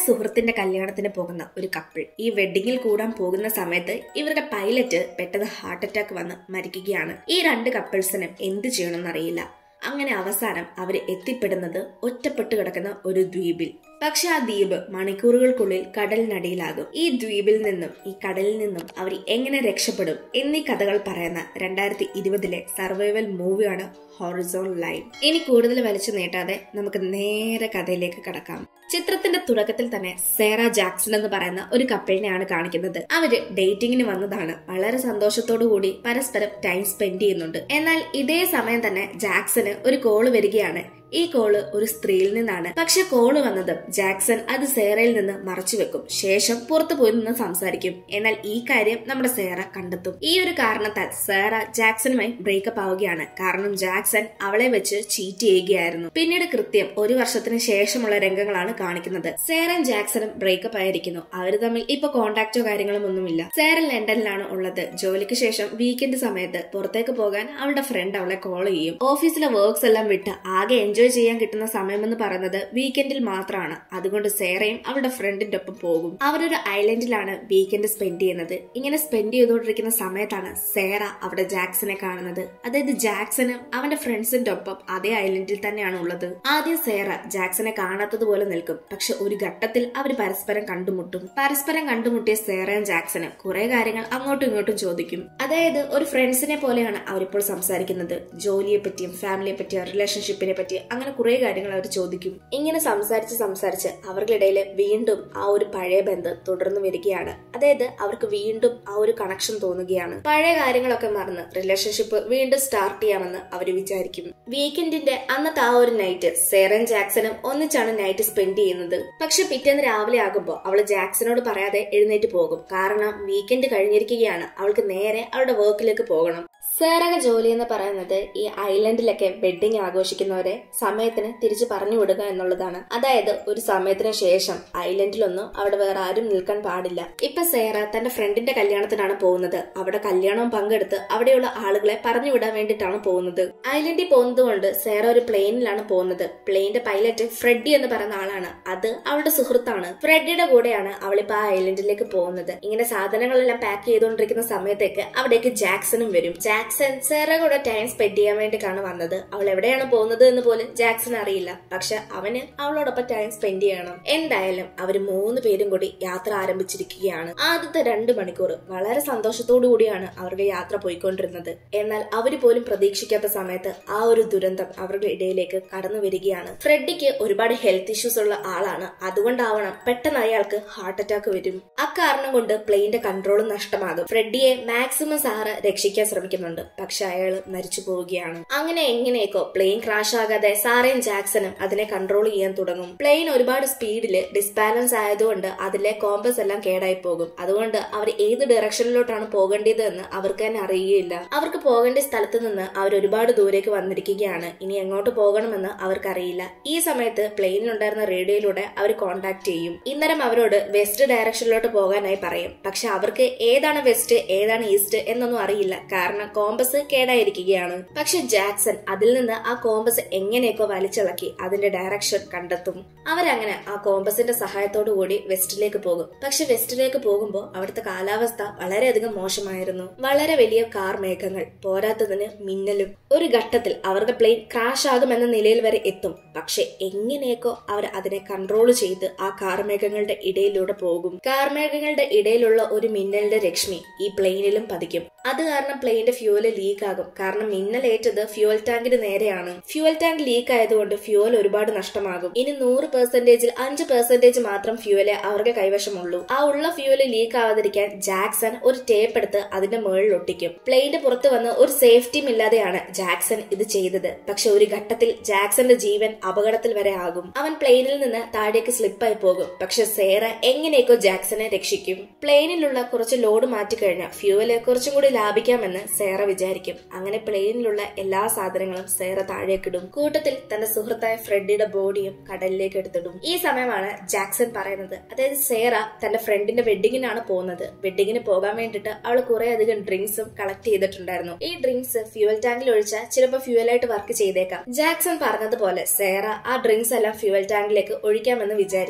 സുഹൃത്തിന്റെ കല്യാണത്തിന് പോകുന്ന ഒരു കപ്പിൾ ഈ വെഡിങ്ങിൽ കൂടാൻ പോകുന്ന സമയത്ത് ഇവരുടെ പൈലറ്റ് പെട്ടെന്ന് ഹാർട്ട് അറ്റാക്ക് വന്ന് മരിക്കുകയാണ് ഈ രണ്ട് കപ്പിൾസിനും എന്ത് ചെയ്യണമെന്നറിയില്ല അങ്ങനെ അവസാനം അവർ എത്തിപ്പെടുന്നത് ഒറ്റപ്പെട്ടു കിടക്കുന്ന ഒരു ദ്വീപിൽ പക്ഷെ ആ ദ്വീപ് മണിക്കൂറുകൾക്കുള്ളിൽ കടലിനടിയിലാകും ഈ ദ്വീപിൽ നിന്നും ഈ കടലിൽ നിന്നും അവർ എങ്ങനെ രക്ഷപ്പെടും എന്നീ കഥകൾ പറയുന്ന രണ്ടായിരത്തി ഇരുപതിലെ സർവൈവൽ മൂവിയാണ് ഹോറിസോൺ ലൈൻ ഇനി കൂടുതൽ വലിച്ചു നീട്ടാതെ നമുക്ക് നേരെ കഥയിലേക്ക് കടക്കാം ചിത്രത്തിന്റെ തുടക്കത്തിൽ തന്നെ സേറ ജാക്സൺ എന്ന് പറയുന്ന ഒരു കപ്പിളിനെയാണ് കാണിക്കുന്നത് അവര് ഡേറ്റിംഗിന് വന്നതാണ് വളരെ സന്തോഷത്തോടു കൂടി പരസ്പരം ടൈം സ്പെൻഡ് ചെയ്യുന്നുണ്ട് എന്നാൽ ഇതേ സമയം തന്നെ ജാക്സന് ഒരു കോള് വരികയാണ് ഈ കോള് ഒരു സ്ത്രീയിൽ നിന്നാണ് പക്ഷെ കോള് വന്നത് ജാക്സൺ അത് സേറയിൽ നിന്ന് മറച്ചു വെക്കും ശേഷം പുറത്തു പോയി നിന്ന് സംസാരിക്കും എന്നാൽ ഈ കാര്യം നമ്മുടെ സേറ കണ്ടെത്തും ഈ ഒരു കാരണത്താൽ സേറ ജാക്സണുമായി ബ്രേക്കപ്പ് ആവുകയാണ് കാരണം ജാക്സൺ അവളെ വെച്ച് ചീറ്റ് ചെയ്യുകയായിരുന്നു പിന്നീട് കൃത്യം ഒരു വർഷത്തിന് ശേഷമുള്ള രംഗങ്ങളാണ് കാണിക്കുന്നത് സേറയും ജാക്സണും ബ്രേക്കപ്പ് ആയിരിക്കുന്നു അവർ തമ്മിൽ ഇപ്പൊ കോണ്ടാക്റ്റോ കാര്യങ്ങളും ഒന്നുമില്ല സേറ ലണ്ടനിലാണ് ഉള്ളത് ജോലിക്ക് ശേഷം വീക്കെൻഡ് സമയത്ത് പുറത്തേക്ക് പോകാൻ അവളുടെ ഫ്രണ്ട് അവളെ കോൾ ചെയ്യും ഓഫീസിലെ വർക്ക്സ് എല്ലാം വിട്ട് ആകെ എൻജോയ് ചെയ്യാൻ കിട്ടുന്ന സമയമെന്ന് പറയുന്നത് വീക്കെൻഡിൽ മാത്രമാണ് അതുകൊണ്ട് സേറയും അവളുടെ ഫ്രണ്ടിന്റെ ഒപ്പം പോകും അവരൊരു ഐലൻഡിലാണ് വീക്കെൻഡ് സ്പെൻഡ് ചെയ്യുന്നത് ഇങ്ങനെ സ്പെൻഡ് ചെയ്തുകൊണ്ടിരിക്കുന്ന സമയത്താണ് സേറ അവിടെ ജാക്സനെ കാണുന്നത് അതായത് ജാക്സനും അവന്റെ ഫ്രണ്ട്സിന്റെ ഒപ്പം അതേ ഐലൻഡിൽ തന്നെയാണ് ഉള്ളത് ആദ്യം സേറ ജാക്സനെ കാണാത്തതുപോലെ നിൽക്കും പക്ഷെ ഒരു ഘട്ടത്തിൽ അവർ പരസ്പരം കണ്ടുമുട്ടും പരസ്പരം കണ്ടുമുട്ടിയ സേറയും ജാക്സനും കുറെ കാര്യങ്ങൾ അങ്ങോട്ടും ഇങ്ങോട്ടും ചോദിക്കും അതായത് ഒരു ഫ്രണ്ട്സിനെ പോലെയാണ് അവരിപ്പോൾ സംസാരിക്കുന്നത് ജോലിയെ പറ്റിയും ഫാമിലിയെ പറ്റിയും റിലേഷൻഷിപ്പിനെ പറ്റി അങ്ങനെ കുറെ കാര്യങ്ങൾ അവർ ചോദിക്കും ഇങ്ങനെ സംസാരിച്ച് സംസാരിച്ച് അവർക്കിടയിൽ വീണ്ടും ആ ഒരു പഴയ ബന്ധം തുടർന്നു വരികയാണ് അതായത് അവർക്ക് വീണ്ടും ആ ഒരു കണക്ഷൻ തോന്നുകയാണ് പഴയ കാര്യങ്ങളൊക്കെ മറന്ന് റിലേഷൻഷിപ്പ് വീണ്ടും സ്റ്റാർട്ട് ചെയ്യാമെന്ന് അവർ വിചാരിക്കും വീക്കെൻഡിന്റെ അന്നത്തെ ആ ഒരു നൈറ്റ് സേറൻ ജാക്സണും ഒന്നിച്ചാണ് നൈറ്റ് സ്പെൻഡ് ചെയ്യുന്നത് പക്ഷെ പിറ്റേന്ന് രാവിലെ ആകുമ്പോൾ അവൾ ജാക്സനോട് പറയാതെ എഴുന്നേറ്റ് പോകും കാരണം വീക്കെൻഡ് കഴിഞ്ഞിരിക്കുകയാണ് അവൾക്ക് നേരെ അവളുടെ വർക്കിലേക്ക് പോകണം സേറക ജോലി എന്ന് പറയുന്നത് ഈ ഐലൻഡിലൊക്കെ വെഡിങ് ആഘോഷിക്കുന്നവരെ സമയത്തിന് തിരിച്ചു പറഞ്ഞു വിടുക എന്നുള്ളതാണ് അതായത് ഒരു സമയത്തിന് ശേഷം ഐലൻഡിലൊന്നും അവിടെ വേറെ ആരും നിൽക്കാൻ പാടില്ല ഇപ്പൊ സേറ തന്റെ ഫ്രണ്ടിന്റെ കല്യാണത്തിനാണ് പോകുന്നത് അവിടെ കല്യാണവും പങ്കെടുത്ത് അവിടെയുള്ള ആളുകളെ പറഞ്ഞു വിടാൻ വേണ്ടിയിട്ടാണ് പോകുന്നത് ഐലൻഡിൽ പോകുന്നത് കൊണ്ട് സേറ ഒരു പ്ലെയിനിലാണ് പോകുന്നത് പ്ലെയിന്റെ പൈലറ്റ് ഫ്രെഡി എന്ന് പറയുന്ന ആളാണ് അത് അവളുടെ സുഹൃത്താണ് ഫ്രെഡിയുടെ കൂടെയാണ് അവളിപ്പോ ആ ഐലൻഡിലേക്ക് പോകുന്നത് ഇങ്ങനെ സാധനങ്ങളെല്ലാം പാക്ക് ചെയ്തുകൊണ്ടിരിക്കുന്ന സമയത്തേക്ക് അവിടേക്ക് ജാക്സണും വരും ജാക്സൺ സേറ കൂടെ ടൈം സ്പെൻഡ് ചെയ്യാൻ വേണ്ടിയിട്ടാണ് വന്നത് അവൾ എവിടെയാണ് പോകുന്നത് എന്ന് പോലും ജാക്സൺ അറിയില്ല പക്ഷെ അവന് അവളോടൊപ്പം ടൈം സ്പെൻഡ് ചെയ്യണം എന്തായാലും അവര് മൂന്ന് പേരും കൂടി യാത്ര ആരംഭിച്ചിരിക്കുകയാണ് ആദ്യത്തെ രണ്ട് മണിക്കൂർ വളരെ സന്തോഷത്തോടു കൂടിയാണ് അവരുടെ യാത്ര പോയിക്കൊണ്ടിരുന്നത് എന്നാൽ അവര് പോലും പ്രതീക്ഷിക്കാത്ത സമയത്ത് ആ ഒരു ദുരന്തം അവരുടെ ഇടയിലേക്ക് കടന്നു വരികയാണ് ഫ്രെഡിക്ക് ഒരുപാട് ഹെൽത്ത് ഇഷ്യൂസ് ഉള്ള ആളാണ് അതുകൊണ്ടാവണം പെട്ടെന്ന് അയാൾക്ക് ഹാർട്ട് അറ്റാക്ക് വരും അക്കാരണം കൊണ്ട് പ്ലെയിന്റെ കൺട്രോൾ നഷ്ടമാകും ഫ്രെഡിയെ മാക്സിമം സാറ് രക്ഷിക്കാൻ ശ്രമിക്കുന്നുണ്ട് പക്ഷെ അയാൾ മരിച്ചു പോവുകയാണ് അങ്ങനെ എങ്ങനെയൊക്കെ പ്ലെയിൻ ക്രാഷ് ആകാതെ സാറേയും ജാക്സണും അതിനെ കൺട്രോൾ ചെയ്യാൻ തുടങ്ങും പ്ലെയിൻ ഒരുപാട് സ്പീഡിൽ ഡിസ്ബാലൻസ് ആയതുകൊണ്ട് അതിലെ കോമ്പസ് എല്ലാം കേടായി പോകും അതുകൊണ്ട് അവർ ഏത് ഡയറക്ഷനിലോട്ടാണ് പോകേണ്ടത് എന്ന് അവർക്ക് തന്നെ അറിയുകയില്ല അവർക്ക് പോകേണ്ട സ്ഥലത്ത് നിന്ന് അവർ ഒരുപാട് ദൂരേക്ക് വന്നിരിക്കുകയാണ് ഇനി എങ്ങോട്ട് പോകണമെന്ന് അവർക്കറിയില്ല ഈ സമയത്ത് പ്ലെയിനിലുണ്ടായിരുന്ന റേഡിയോയിലൂടെ അവർ കോൺടാക്ട് ചെയ്യും ഇന്നരം അവരോട് വെസ്റ്റ് ഡയറക്ഷനിലോട്ട് പോകാനായി പറയും പക്ഷെ അവർക്ക് ഏതാണ് വെസ്റ്റ് ഏതാണ് ഈസ്റ്റ് എന്നൊന്നും അറിയില്ല കാരണം കോമ്പസ് കേടായിരിക്കുകയാണ് പക്ഷെ ജാക്സൺ അതിൽ നിന്ന് ആ കോമ്പസ് എങ്ങനെയൊക്കെ വലിച്ചിളക്കി അതിന്റെ ഡയറക്ഷൻ കണ്ടെത്തും അവരങ്ങനെ ആ കോമ്പസിന്റെ സഹായത്തോടു കൂടി വെസ്റ്റിലേക്ക് പോകും പക്ഷെ വെസ്റ്റിലേക്ക് പോകുമ്പോൾ അവിടുത്തെ കാലാവസ്ഥ വളരെയധികം മോശമായിരുന്നു വളരെ വലിയ കാർ മേഘങ്ങൾ പോരാത്തതിന് മിന്നലും ഒരു ഘട്ടത്തിൽ അവരുടെ പ്ലെയിൻ ക്രാഷ് ആകുമെന്ന നിലയിൽ വരെ എത്തും പക്ഷെ എങ്ങനെയൊക്കെ അവർ അതിനെ കൺട്രോൾ ചെയ്ത് ആ കാർമേഘങ്ങളുടെ ഇടയിലൂടെ പോകും കാർമേഘങ്ങളുടെ ഇടയിലുള്ള ഒരു മിന്നലിന്റെ രശ്മി ഈ പ്ലെയിനിലും പതിക്കും അത് കാരണം പ്ലെയിന്റെ ഫ്യൂവല് ലീക്ക് ആകും കാരണം മിന്നലേറ്റത് ഫ്യൂവൽ ടാങ്കിന് നേരെയാണ് ഫ്യൂവൽ ടാങ്ക് ലീക്ക് ആയതുകൊണ്ട് ഫ്യൂവൽ ഒരുപാട് നഷ്ടമാകും ഇനി നൂറ് പെർസെന്റേജിൽ അഞ്ച് പെർസെന്റേജ് മാത്രം ഫ്യൂവല് അവർക്ക് കൈവശമുള്ളൂ ആ ഉള്ള ഫ്യൂവല് ലീക്ക് ആവാതിരിക്കാൻ ജാക്സൺ ഒരു ടേപ്പ് എടുത്ത് അതിന്റെ മുകളിൽ ഒട്ടിക്കും പ്ലെയിന്റെ പുറത്ത് വന്ന് ഒരു സേഫ്റ്റിയും ഇല്ലാതെയാണ് ജാക്സൺ ഇത് ചെയ്തത് പക്ഷെ ഒരു ഘട്ടത്തിൽ ജാക്സന്റെ ജീവൻ അപകടത്തിൽ വരെ ആകും അവൻ പ്ലെയിനിൽ നിന്ന് താഴേക്ക് സ്ലിപ്പായി പോകും പക്ഷെ സേറ എങ്ങനെയൊക്കെ ജാക്സനെ രക്ഷിക്കും പ്ലെയിനിലുള്ള കുറച്ച് ലോഡ് മാറ്റിക്കഴിഞ്ഞാൽ ഫ്യൂവല് കുറച്ചും കൂടി ലാഭിക്കാമെന്ന് സേറ വിചാരിക്കും അങ്ങനെ പ്ലെയിനിലുള്ള എല്ലാ സാധനങ്ങളും സേറ താഴേക്കിടും കൂട്ടത്തിൽ തന്റെ സുഹൃത്തായ ഫ്രെഡിയുടെ ബോഡിയും കടലിലേക്ക് എടുത്തിടും ഈ സമയമാണ് ജാക്സൺ പറയുന്നത് അതായത് സേറ തന്റെ ഫ്രണ്ടിന്റെ വെഡിങ്ങിനാണ് പോകുന്നത് വെഡിങ്ങിന് പോകാൻ വേണ്ടിയിട്ട് അവൾ കുറെ അധികം ഡ്രിങ്ക്സും കളക്ട് ചെയ്തിട്ടുണ്ടായിരുന്നു ഈ ഡ്രിങ്ക്സ് ഫ്യൂവൽ ടാങ്കിൽ ഒഴിച്ചാൽ ചിലപ്പോൾ ഫ്യൂവലായിട്ട് വർക്ക് ചെയ്തേക്കാം ജാക്സൺ പറഞ്ഞതുപോലെ സേറ ആ ഡ്രിങ്ക്സ് എല്ലാം ഫ്യൂവൽ ടാങ്കിലേക്ക് ഒഴിക്കാമെന്ന് വിചാരിക്കും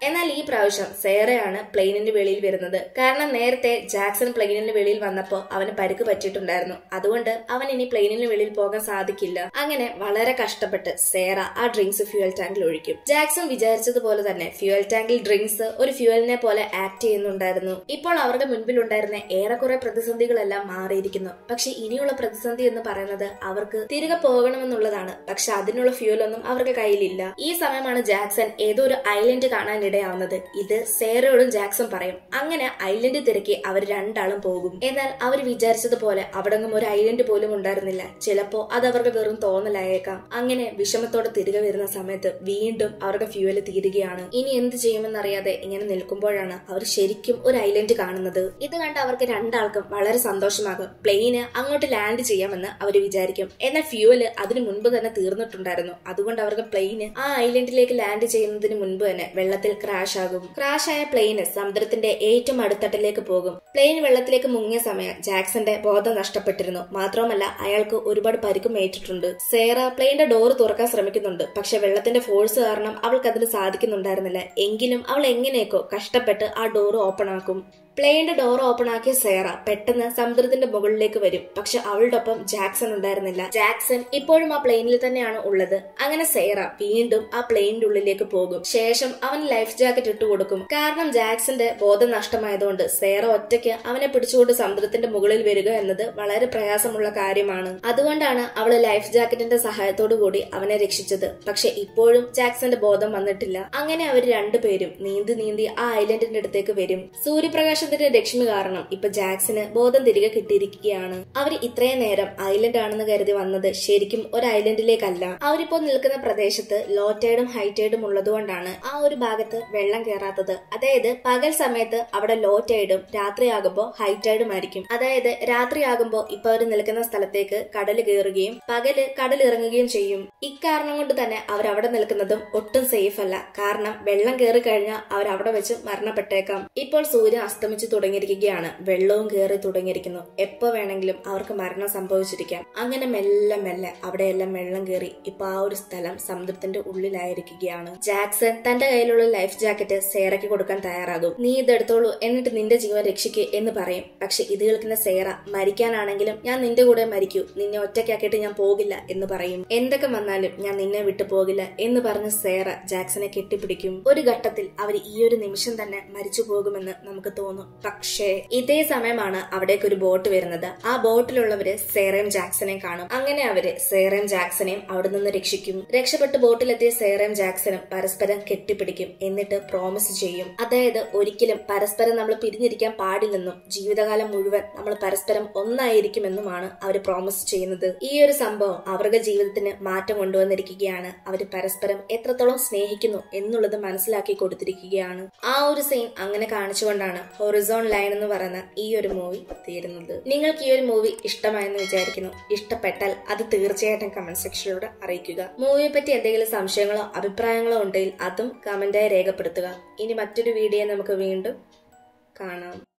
എന്നാൽ ഈ പ്രാവശ്യം സേറയാണ് പ്ലെയിനിന്റെ വെളിയിൽ വരുന്നത് കാരണം നേരത്തെ ജാക്സൺ പ്ലെയിനിന്റെ വെളിയിൽ വന്നപ്പോൾ അവന് പരിക്ക് പറ്റിയിട്ടുണ്ടായിരുന്നു അതുകൊണ്ട് അവൻ ഇനി പ്ലെയിനിന് വെളിയിൽ പോകാൻ സാധിക്കില്ല അങ്ങനെ വളരെ കഷ്ടപ്പെട്ട് സേറ ആ ഡ്രിങ്ക്സ് ഫ്യൂൽ ടാങ്കിൽ ഒഴിക്കും ജാക്സൺ വിചാരിച്ചതുപോലെ തന്നെ ഫ്യൂൽ ടാങ്കിൽ ഡ്രിങ്ക്സ് ഒരു ഫ്യൂവലിനെ പോലെ ആക്ട് ചെയ്യുന്നുണ്ടായിരുന്നു ഇപ്പോൾ അവരുടെ മുൻപിലുണ്ടായിരുന്ന ഏറെക്കുറെ പ്രതിസന്ധികളെല്ലാം മാറിയിരിക്കുന്നു പക്ഷെ ഇനിയുള്ള പ്രതിസന്ധി എന്ന് പറയുന്നത് അവർക്ക് തിരികെ പോകണമെന്നുള്ളതാണ് പക്ഷെ അതിനുള്ള ഫ്യൂൽ ഒന്നും അവർക്ക് കയ്യിലില്ല ഈ സമയമാണ് ജാക്സൺ ഏതോ ഒരു ഐലൻഡ് കാണാൻ ഇടയാവുന്നത് ഇത് സേറയോടും ജാക്സൺ പറയും അങ്ങനെ ഐലൻഡ് തിരക്കി അവർ രണ്ടാളും പോകും എന്നാൽ അവർ വിചാരിച്ചതുപോലെ അവിടെങ്ങും ഒരു ഐലൻഡ് പോലും ഉണ്ടായിരുന്നില്ല ചിലപ്പോ അത് അവർക്ക് വെറും തോന്നലായേക്കാം അങ്ങനെ വിഷമത്തോടെ തിരികെ വരുന്ന സമയത്ത് വീണ്ടും അവരുടെ ഫ്യൂവല് തീരുകയാണ് ഇനി എന്ത് ചെയ്യുമെന്നറിയാതെ ഇങ്ങനെ നിൽക്കുമ്പോഴാണ് അവർ ശരിക്കും ഒരു ഐലൻഡ് കാണുന്നത് ഇത് കണ്ട് അവർക്ക് രണ്ടാൾക്കും വളരെ സന്തോഷമാകും പ്ലെയിന് അങ്ങോട്ട് ലാൻഡ് ചെയ്യാമെന്ന് അവർ വിചാരിക്കും എന്നാൽ ഫ്യൂവല് അതിനു മുൻപ് തന്നെ തീർന്നിട്ടുണ്ടായിരുന്നു അതുകൊണ്ട് അവർക്ക് പ്ലെയിന് ആ ഐലൻഡിലേക്ക് ലാൻഡ് ചെയ്യുന്നതിന് മുൻപ് തന്നെ വെള്ളത്തിൽ ക്രാഷ് ആകും ക്രാഷ് ആയ പ്ലെയിന് സമുദ്രത്തിന്റെ ഏറ്റവും അടുത്തട്ടിലേക്ക് പോകും പ്ലെയിൻ വെള്ളത്തിലേക്ക് മുങ്ങിയ സമയം ജാക്സന്റെ ബോധം നഷ്ടപ്പെട്ടിരുന്നു മാത്രവുമല്ല അയാൾക്ക് ഒരുപാട് പരിക്കും ഏറ്റിട്ടുണ്ട് സേറ പ്ലെയിന്റെ ഡോറ് തുറക്കാൻ ശ്രമിക്കുന്നുണ്ട് പക്ഷെ വെള്ളത്തിന്റെ ഫോഴ്സ് കാരണം അവൾക്ക് അതിന് സാധിക്കുന്നുണ്ടായിരുന്നില്ല എങ്കിലും അവൾ എങ്ങനെയൊക്കെ കഷ്ടപ്പെട്ട് ആ ഡോറ് ഓപ്പൺ ആക്കും പ്ലെയിന്റെ ഡോർ ഓപ്പൺ ആക്കിയ സേറ പെട്ടെന്ന് സമുദ്രത്തിന്റെ മുകളിലേക്ക് വരും പക്ഷെ അവളുടെ ഒപ്പം ജാക്സൺ ഉണ്ടായിരുന്നില്ല ജാക്സൺ ഇപ്പോഴും ആ പ്ലെയിനിൽ തന്നെയാണ് ഉള്ളത് അങ്ങനെ സേറ വീണ്ടും ആ പ്ലെയിനിന്റെ ഉള്ളിലേക്ക് പോകും ശേഷം അവൻ ലൈഫ് ജാക്കറ്റ് ഇട്ട് കൊടുക്കും കാരണം ജാക്സന്റെ ബോധം നഷ്ടമായതുകൊണ്ട് സേറ ഒറ്റയ്ക്ക് അവനെ പിടിച്ചുകൊണ്ട് സമുദ്രത്തിന്റെ മുകളിൽ വരിക എന്നത് വളരെ പ്രയാസമുള്ള കാര്യമാണ് അതുകൊണ്ടാണ് അവള് ലൈഫ് ജാക്കറ്റിന്റെ സഹായത്തോടു കൂടി അവനെ രക്ഷിച്ചത് പക്ഷെ ഇപ്പോഴും ജാക്സന്റെ ബോധം വന്നിട്ടില്ല അങ്ങനെ അവർ രണ്ടുപേരും നീന്തി നീന്തി ആ ഐലൻഡിന്റെ അടുത്തേക്ക് വരും സൂര്യപ്രകാശം പ്രകാശത്തിന്റെ രശ്മി കാരണം ഇപ്പൊ ജാക്സിന് ബോധം തിരികെ കിട്ടിയിരിക്കുകയാണ് അവർ ഇത്രയും നേരം ഐലൻഡ് ആണെന്ന് കരുതി വന്നത് ശരിക്കും ഒരു ഐലൻഡിലേക്കല്ല അവരിപ്പോ നിൽക്കുന്ന പ്രദേശത്ത് ലോ ടൈഡും ഹൈ ടൈഡും ഉള്ളതുകൊണ്ടാണ് ആ ഒരു ഭാഗത്ത് വെള്ളം കയറാത്തത് അതായത് പകൽ സമയത്ത് അവിടെ ലോ ടൈഡും രാത്രിയാകുമ്പോൾ ഹൈ ടൈഡും ആയിരിക്കും അതായത് രാത്രിയാകുമ്പോൾ ഇപ്പൊ അവർ നിൽക്കുന്ന സ്ഥലത്തേക്ക് കടൽ കയറുകയും പകല് കടൽ ഇറങ്ങുകയും ചെയ്യും ഇക്കാരണം കൊണ്ട് തന്നെ അവർ അവിടെ നിൽക്കുന്നതും ഒട്ടും സേഫ് അല്ല കാരണം വെള്ളം കയറി കഴിഞ്ഞാൽ അവർ അവിടെ വെച്ച് മരണപ്പെട്ടേക്കാം ഇപ്പോൾ സൂര്യൻ അസ്തമിച്ചു തുടങ്ങിയിരിക്കുകയാണ് വെള്ളവും കയറി തുടങ്ങിയിരിക്കുന്നു എപ്പോ വേണമെങ്കിലും അവർക്ക് മരണം സംഭവിച്ചിരിക്കാം അങ്ങനെ മെല്ലെ മെല്ലെ അവിടെയെല്ലാം വെള്ളം കയറി ഇപ്പൊ ആ ഒരു സ്ഥലം സമുദ്രത്തിന്റെ ഉള്ളിലായിരിക്കുകയാണ് ജാക്സൺ തന്റെ കയ്യിലുള്ള ലൈഫ് ജാക്കറ്റ് സേറയ്ക്ക് കൊടുക്കാൻ തയ്യാറാകും നീ ഇതെടുത്തോളൂ എന്നിട്ട് നിന്റെ ജീവൻ രക്ഷിക്ക് എന്ന് പറയും പക്ഷെ ഇത് കേൾക്കുന്ന സേറ മരിക്കാനാണെങ്കിലും ഞാൻ നിന്റെ കൂടെ മരിക്കൂ നിന്നെ ഒറ്റയ്ക്കാക്കിയിട്ട് ഞാൻ പോകില്ല എന്ന് പറയും എന്തൊക്കെ വന്നാലും ഞാൻ നിന്നെ വിട്ടു പോകില്ല എന്ന് പറഞ്ഞ് സേറ ജാക്സനെ കെട്ടിപ്പിടിക്കും ഒരു ഘട്ടത്തിൽ അവർ ഈ ഒരു നിമിഷം തന്നെ മരിച്ചു പോകുമെന്ന് നമുക്ക് തോന്നും പക്ഷേ ഇതേ സമയമാണ് അവിടേക്ക് ഒരു ബോട്ട് വരുന്നത് ആ ബോട്ടിലുള്ളവര് സേറയും ജാക്സനെയും കാണും അങ്ങനെ അവര് സേറയും ജാക്സനെയും അവിടെ നിന്ന് രക്ഷിക്കും രക്ഷപ്പെട്ട് ബോട്ടിലെത്തിയ സേറയും ജാക്സനും പരസ്പരം കെട്ടിപ്പിടിക്കും എന്നിട്ട് പ്രോമിസ് ചെയ്യും അതായത് ഒരിക്കലും പരസ്പരം നമ്മൾ പിരിഞ്ഞിരിക്കാൻ പാടില്ലെന്നും ജീവിതകാലം മുഴുവൻ നമ്മൾ പരസ്പരം ഒന്നായിരിക്കുമെന്നുമാണ് അവർ പ്രോമിസ് ചെയ്യുന്നത് ഈ ഒരു സംഭവം അവരുടെ ജീവിതത്തിന് മാറ്റം കൊണ്ടുവന്നിരിക്കുകയാണ് അവർ പരസ്പരം എത്രത്തോളം സ്നേഹിക്കുന്നു എന്നുള്ളത് മനസ്സിലാക്കി കൊടുത്തിരിക്കുകയാണ് ആ ഒരു സീൻ അങ്ങനെ കാണിച്ചുകൊണ്ടാണ് ഹൊറിസോൺ ലൈൻ എന്ന് പറയുന്ന ഈ ഒരു മൂവി തീരുന്നത് നിങ്ങൾക്ക് ഈ ഒരു മൂവി ഇഷ്ടമായെന്ന് വിചാരിക്കുന്നു ഇഷ്ടപ്പെട്ടാൽ അത് തീർച്ചയായിട്ടും കമന്റ് സെക്ഷനിലൂടെ അറിയിക്കുക മൂവിയെ പറ്റി എന്തെങ്കിലും സംശയങ്ങളോ അഭിപ്രായങ്ങളോ ഉണ്ടെങ്കിൽ അതും കമന്റായി രേഖപ്പെടുത്തുക ഇനി മറ്റൊരു വീഡിയോ നമുക്ക് വീണ്ടും കാണാം